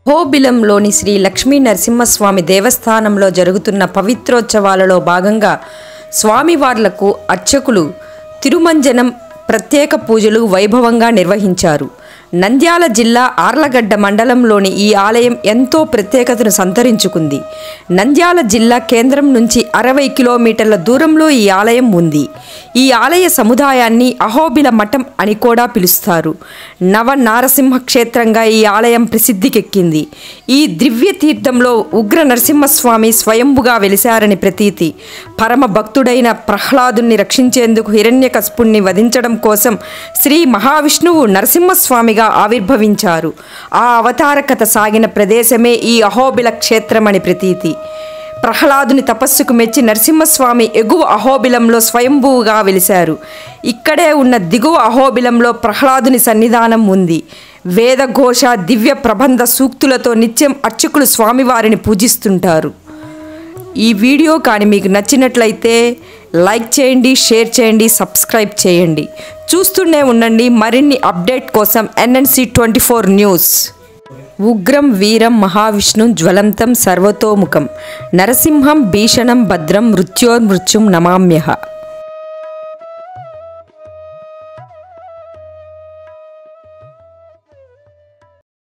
హోబిలంలోని శ్రీ లక్ష్మీ నరసింహస్వామి దేవస్థానంలో జరుగుతున్న పవిత్రోత్సవాలలో భాగంగా స్వామివార్లకు అర్చకులు తిరుమంజనం ప్రత్యేక పూజలు వైభవంగా నిర్వహించారు నంద్యాల జిల్లా ఆర్లగడ్డ మండలంలోని ఈ ఆలయం ఎంతో ప్రత్యేకతను సంతరించుకుంది నంద్యాల జిల్లా కేంద్రం నుంచి అరవై కిలోమీటర్ల దూరంలో ఈ ఆలయం ఉంది ఈ ఆలయ సముదాయాన్ని అహోబిల మఠం అని కూడా పిలుస్తారు నవ నారసింహ క్షేత్రంగా ఈ ఆలయం ప్రసిద్ధికెక్కింది ఈ దివ్య తీర్థంలో ఉగ్ర నరసింహస్వామి స్వయంభుగా వెలిశారని ప్రతీతి పరమ భక్తుడైన ప్రహ్లాదుని రక్షించేందుకు హిరణ్యకస్పుణ్ణి వధించడం కోసం శ్రీ మహావిష్ణువు నరసింహస్వామిగా ఆవిర్భవించారు ఆ అవతార కథ సాగిన ప్రదేశమే ఈ అహోబిల క్షేత్రమని ప్రతీతి ప్రహ్లాదుని తపస్సుకు మెచ్చి నరసింహస్వామి ఎగువ అహోబిలంలో స్వయంభువుగా వెలిశారు ఇక్కడే ఉన్న దిగువ అహోబిలంలో ప్రహ్లాదుని సన్నిధానం ఉంది వేదఘోష దివ్య ప్రబంధ సూక్తులతో నిత్యం అర్చకులు స్వామివారిని పూజిస్తుంటారు ఈ వీడియో కానీ మీకు నచ్చినట్లయితే లైక్ చేయండి షేర్ చేయండి సబ్స్క్రైబ్ చేయండి చూస్తూనే ఉండండి మరిన్ని అప్డేట్ కోసం ఎన్ఎన్సి ట్వంటీ ఫోర్ న్యూస్ ఉగ్రం వీరం మహావిష్ణుం జ్వలంతం సర్వతోముఖం నరసింహం భీషణం భద్రం మృత్యోర్మృత్యుం నమామ్యహ